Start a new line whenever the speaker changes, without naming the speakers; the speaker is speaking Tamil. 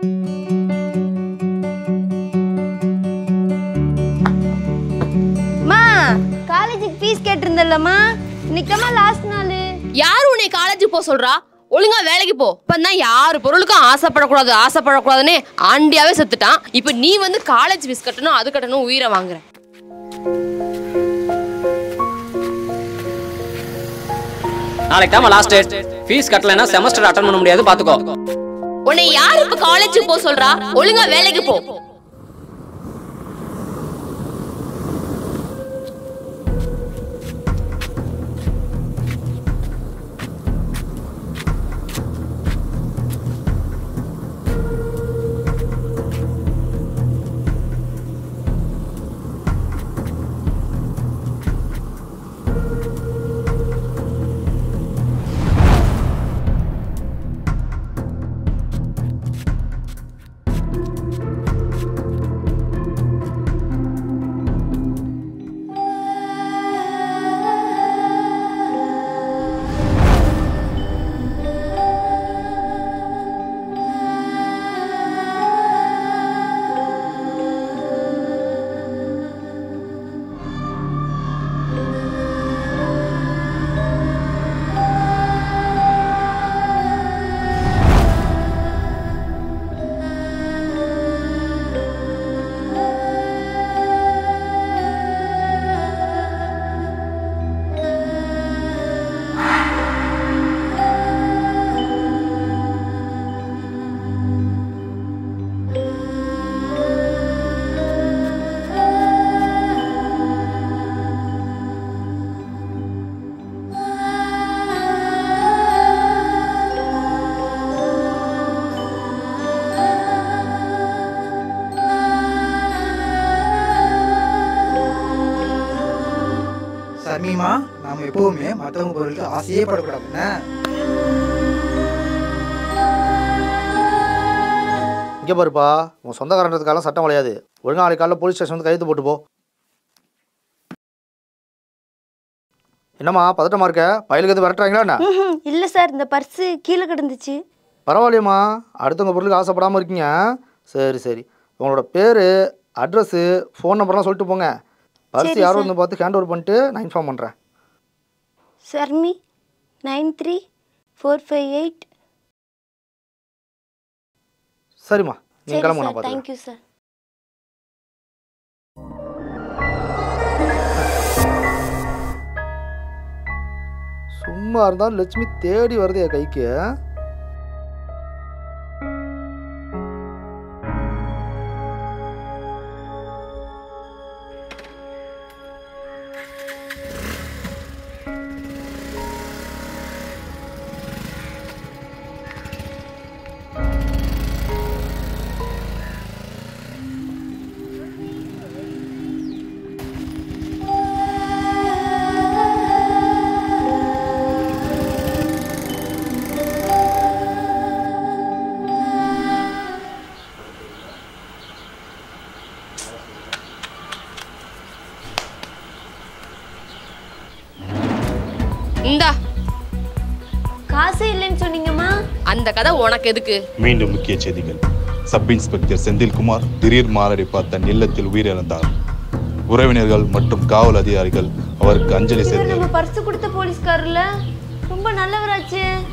மா காலேஜுக்கு ஃபீஸ் கேட்டிருந்தல்லம்மா இன்னைக்கம்மா லாஸ்ட் நாள்
யார் உன்னை காலேஜுக்கு போக சொல்றா ஒழுங்கா வேலைக்கு போ இப்பதான் யாரு பொருளுக்கும் ஆசைப்படக்கூடாது ஆசைப்படக்கூடாதுன்னு ஆண்டியாவே செத்துட்டான் இப்போ நீ வந்து காலேஜ் ஃபீஸ் கட்டணும் அது கட்டணும் உயிரை வாங்குற
நாளைக்கு தான் லாஸ்ட் டேட் ஃபீஸ் கட்டலைன்னா செமஸ்டர் அட்டன் பண்ண முடியாது பாத்துக்கோ
உன்னை யார் இப்ப காலேஜுக்கு போக சொல்றா ஒழுங்கா வேலைக்கு போ
சர்மிமா நாம எப்பவுமே மற்றவங்க பொருளுக்கு ஆசையே படக்கூடாதுன்னு
இங்கே பாருப்பா உன் சொந்தக்காரன்றதுக்கெல்லாம் சட்டம் விளையாது ஒழுங்கா நாளைக்கு காலையில் போலீஸ் ஸ்டேஷன் வந்து கையெழுத்து போட்டு போ என்னம்மா பதட்டமா இருக்க பயலுக்கு எது விரட்டுறாங்களா என்ன
இல்லை சார் இந்த பர்ஸு கீழே கிடந்துச்சு
பரவாயில்லையம்மா அடுத்தவங்க பொருளுக்கு ஆசைப்படாமல் இருக்கீங்க சரி சரி உங்களோட பேர் அட்ரஸ்ஸு ஃபோன் நம்பர்லாம் சொல்லிட்டு போங்க பர்ஸ்
சரி,
யாரும்
சார்.
வந்து பார்த்து ஹேண்ட் ஓவர் பண்ணிட்டு நான் இன்ஃபார்ம் பண்ணுறேன்
Sharmi nine three four five eight
சரிம்மா
சரி
நீங்கள் கிளம்புங்க நான்
சார்
பார்த்துக்கிறேன்
தேங்க்யூ சார்
சும்மா இருந்தாலும் லட்சுமி தேடி வருது என் கைக்கு
இந்தா
காசு இல்லைன்னு சொன்னீங்கம்மா
அந்த கதை உனக்கு எதுக்கு
மீண்டும் முக்கிய செய்திகள் சப் இன்ஸ்பெக்டர் செந்தில்குமார் திடீர் மாரடைப்பு தன் இல்லத்தில் உயிரிழந்தார் உறவினர்கள் மற்றும் காவல் அதிகாரிகள் அவருக்கு அஞ்சலி
இவர் நம்ம
செலுத்தினர்
பர்ஸு கொடுத்த போலீஸ்காரர்ல ரொம்ப நல்லவராச்சே